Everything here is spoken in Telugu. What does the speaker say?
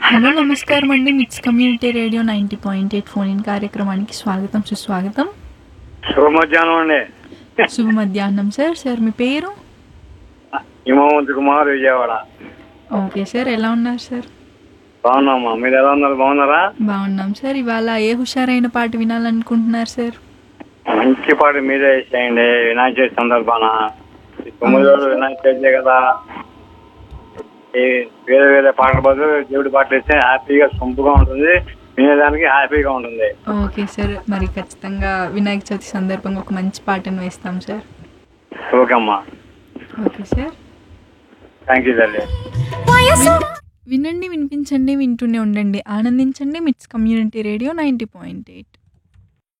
హలో నమస్కారం అండి MITS community radio ninety point eight phone in కార్యక్రమానికి స్వాగతం సుస్వాగతం శుభ మధ్యాహ్నం అండి శుభ మధ్యాహ్నం సార్ సార్ మీ పేరు హిమవంత్ కుమార్ విజయవాడ ఓకే సార్ ఎలా ఉన్నారు సార్ బాగున్నామా మీరు ఎలా ఉన్నారు బాగున్నారా బాగున్నాం సార్ ఇవాళ ఏ హుషారైన పాట వినాలనుకుంటున్నారు సార్ మంచి పాట మీరే చేయండి వినాయక చవితి సందర్భాన ఈ తొమ్మిది రోజులు వినాయక చవితి కదా ఈ వేరే వేరే పాటల బదులు దేవుడి పాటలు ఇస్తే హ్యాపీగా సొంపుగా ఉంటుంది వినేదానికి హ్యాపీగా ఉంటుంది ఓకే సార్ మరి ఖచ్చితంగా వినాయక చవితి సందర్భంగా ఒక మంచి పాటను వేస్తాం సార్ ఓకే అమ్మా ఓకే సార్ థ్యాంక్ యూ తల్లి వినండి వినిపించండి వింటూనే ఉండండి ఆనందించండి MITS community radio ninety point eight